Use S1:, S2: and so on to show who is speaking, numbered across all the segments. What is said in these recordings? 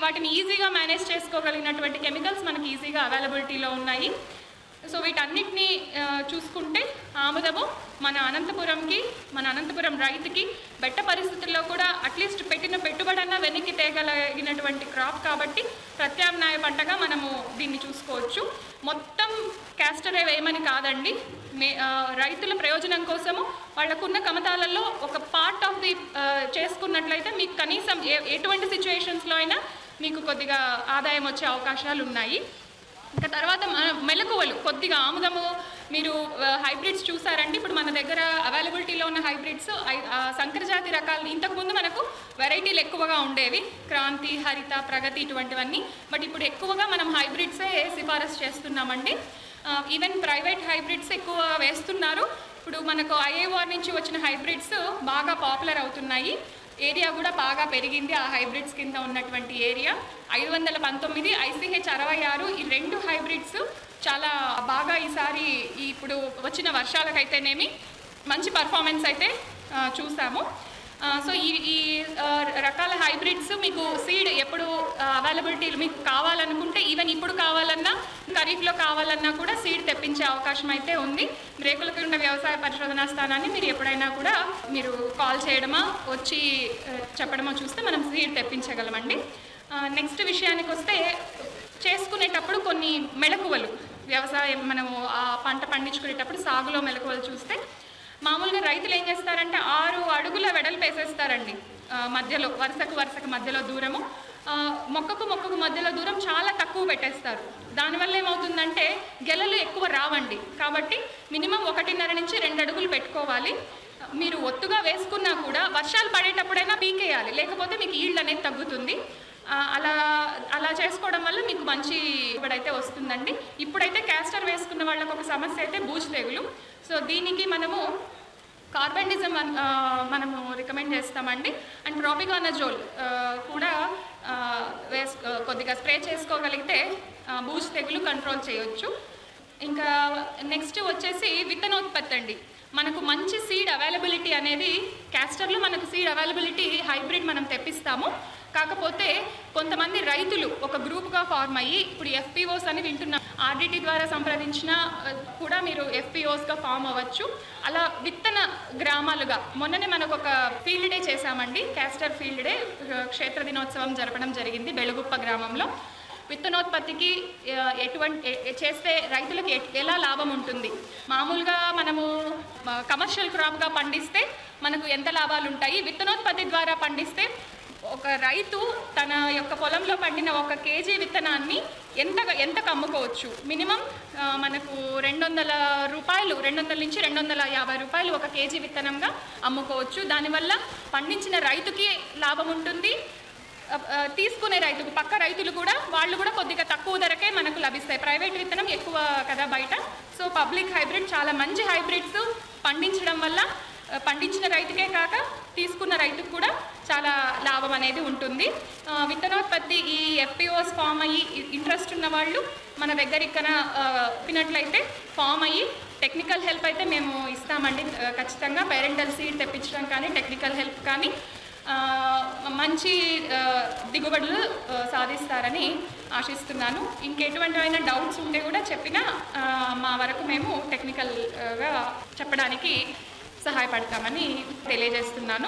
S1: వాటిని ఈజీగా manage చేసుకోగలిగినటువంటి chemicals మనకి ఈజీగా అవైలబిలిటీలో ఉన్నాయి సో వీటన్నిటిని ఆ, చూసుకుంటే ఆముదము మన అనంతపురంకి మన అనంతపురం రైతుకి బెట్ట పరిస్థితుల్లో కూడా అట్లీస్ట్ పెట్టిన పెట్టుబడన్నా వెనక్కి తేగలిగినటువంటి క్రాప్ కాబట్టి ప్రత్యామ్నాయ పంటగా మనము దీన్ని చూసుకోవచ్చు మొత్తం క్యాస్టరే వేయమని కాదండి మే ఆ, రైతుల ప్రయోజనం కోసము వాళ్ళకున్న కమతాలలో ఒక పార్ట్ ఆఫ్ ది చేసుకున్నట్లయితే మీకు కనీసం ఏ ఎటువంటి సిచ్యువేషన్స్లో అయినా మీకు కొద్దిగా ఆదాయం వచ్చే అవకాశాలు ఉన్నాయి ఇంకా తర్వాత మన- మెలకువలు కొద్దిగా ఆముదము మీరు హైబ్రిడ్స్ చూసారంటే ఇప్పుడు మన దగ్గర అవైలబిలిటీలో ఉన్న హైబ్రిడ్స్ ఐ- ఆ, సంకరజాతి రకాలు ఇంతకుముందు మనకు వెరైటీలు ఎక్కువగా ఉండేవి క్రాంతి హరిత ప్రగతి ఇటువంటివన్నీ బట్ ఇప్పుడు ఎక్కువగా మనం హైబ్రిడ్సే సిఫారసు చేస్తున్నామండి ఈవెన్ ప్రైవేట్ హైబ్రిడ్స్ ఎక్కువ వేస్తున్నారు ఇప్పుడు మనకు ఐఏఓఆర్ నుంచి వచ్చిన హైబ్రిడ్స్ బాగా పాపులర్ అవుతున్నాయి ఏరియా కూడా బాగా పెరిగింది ఆ హైబ్రిడ్స్ కింద ఉన్నటువంటి ఏరియా ఐదు వందల పంతొమ్మిది ఐసీహెచ్ అరవై ఆరు ఈ రెండు హైబ్రిడ్స్ చాలా బాగా ఈసారి ఈ ఇప్పుడు వచ్చిన వర్షాలకైతేనేమి మంచి పర్ఫార్మెన్స్ అయితే ఆ, చూసాము ఆ, సో ఈ ఈ ఆ, రకాల హైబ్రిడ్స్ మీకు సీడ్ ఎప్పుడు అవైలబిలిటీ మీకు కావాలనుకుంటే ఈవెన్ ఇప్పుడు కావాలన్నా ఖరీఫ్లో కావాలన్నా కూడా సీడ్ తెప్పించే అవకాశం అయితే ఉంది రేకులకుండ వ్యవసాయ పరిశోధనా స్థానాన్ని మీరు ఎప్పుడైనా కూడా మీరు కాల్ చేయడమా వచ్చి ఆ, చెప్పడమో చూస్తే మనం సీడ్ తెప్పించగలమండి నెక్స్ట్ విషయానికి వస్తే చేసుకునేటప్పుడు కొన్ని మెళకువలు వ్యవసాయం మనము ఆ పంట పండించుకునేటప్పుడు సాగులో మెళకువలు చూస్తే మామూలుగా రైతులు ఏం చేస్తారంటే ఆరు అడుగుల వెడల్పు వేసేస్తారండి ఆ, మధ్యలో వరుసకు వరుసకు మధ్యలో దూరము ఆ, మొక్కకు మొక్కకు మధ్యలో దూరం చాలా తక్కువ పెట్టేస్తారు దానివల్ల ఏమవుతుందంటే గెలలు ఎక్కువ రావండి కాబట్టి మినిమం ఒకటిన్నర నుంచి రెండు అడుగులు పెట్టుకోవాలి మీరు ఒత్తుగా వేసుకున్నా కూడా వర్షాలు పడేటప్పుడైనా పీకేయాలి లేకపోతే మీకు ఈల్డ్ అనేది తగ్గుతుంది ఆ, అలా అలా చేసుకోవడం వల్ల మీకు మంచి ఇప్పుడైతే వస్తుందండి ఇప్పుడైతే క్యాస్టర్ వేసుకున్న వాళ్ళకి ఒక సమస్య అయితే బూజు తెగులు సో దీనికి మనము కార్బెండిజం అన్- ఆ, మనము రికమెండ్ చేస్తామండి అండ్ ప్రాపిగానజోల్ ఆ, కూడా ఆ, వేస్ కొద్దిగా స్ప్రే చేసుకోగలిగితే ఆ, బూజు తెగులు కంట్రోల్ చేయొచ్చు ఇంకా నెక్స్ట్ వచ్చేసి విత్తనోత్పత్తి అండి మనకు మంచి సీడ్ అవైలబిలిటీ అనేది క్యాస్టర్లో మనకు సీడ్ అవైలబిలిటీ హైబ్రిడ్ మనం తెప్పిస్తాము కాకపోతే కొంతమంది రైతులు ఒక గ్రూప్గా ఫార్మ్ అయ్యి ఇప్పుడు ఎఫ్పిఓస్ అని వింటున్నాం ఆర్డిటి ద్వారా సంప్రదించిన ఆ, కూడా మీరు ఎఫ్పిఓస్గా ఫామ్ అవ్వచ్చు అలా విత్తన గ్రామాలుగా మొన్ననే మనకు ఒక ఫీల్డ్ డే చేశామండి క్యాస్టర్ ఫీల్డ్ డే ఆ, క్షేత్ర దినోత్సవం జరపడం జరిగింది బెలుగుప్ప గ్రామంలో విత్తనోత్పత్తికి ఆ, ఎటువంటి ఎ- ఎ- చేస్తే రైతులకు ఎ- ఎలా లాభం ఉంటుంది మామూలుగా మనము ఆ, కమర్షియల్ క్రాప్గా పండిస్తే మనకు ఎంత లాభాలు ఉంటాయి విత్తనోత్పత్తి ద్వారా పండిస్తే ఒక రైతు తన యొక్క పొలంలో పండిన ఒక కేజీ విత్తనాన్ని ఎంత ఎంతకు అమ్ముకోవచ్చు మినిమం ఆ, మనకు రెండు వందల రూపాయలు రెండు వందల నుంచి రెండు వందల యాభై రూపాయలు ఒక కేజీ విత్తనంగా అమ్ముకోవచ్చు దానివల్ల పండించిన రైతుకి లాభం ఉంటుంది ఆ, ఆ, తీసుకునే రైతుకు పక్క రైతులు కూడా వాళ్ళు కూడా కొద్దిగా తక్కువ ధరకే మనకు లభిస్తాయి ప్రైవేట్ విత్తనం ఎక్కువ కదా బయట సో పబ్లిక్ హైబ్రిడ్ చాలా మంచి హైబ్రిడ్స్ పండించడం వల్ల ఆ, పండించిన రైతుకే కాక తీసుకున్న రైతుకు కూడా చాలా లాభం అనేది ఉంటుంది ఆ, విత్తనోత్పత్తి ఈ ఎఫ్పిఓస్ ఫామ్ అయ్యి ఇంట్రెస్ట్ ఉన్న వాళ్ళు మన దగ్గర ఇక్కడ చెప్పినట్లయితే ఫామ్ అయ్యి టెక్నికల్ హెల్ప్ అయితే మేము ఇస్తామండి ఆ, ఖచ్చితంగా పేరెంటల్ సీడ్ తెప్పించడం కానీ టెక్నికల్ హెల్ప్ కానీ ఆ, మంచి ఆ, దిగుబడులు ఆ, సాధిస్తారని ఆశిస్తున్నాను ఇంకెటువంటివైనా డౌట్స్ ఉంటే కూడా చెప్పినా ఆ, మా వరకు మేము టెక్నికల్గా చెప్పడానికి సహాయపడతామని తెలియజేస్తున్నాను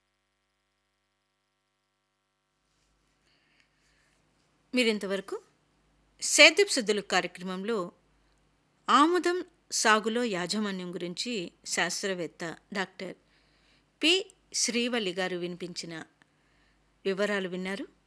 S2: మీరింతవరకు సేద్యపు సుద్దులు కార్యక్రమంలో ఆముదం సాగులో యాజమాన్యం గురించి శాస్త్రవేత్త డాక్టర్ పి శ్రీవల్లి గారు వినిపించిన వివరాలు విన్నారు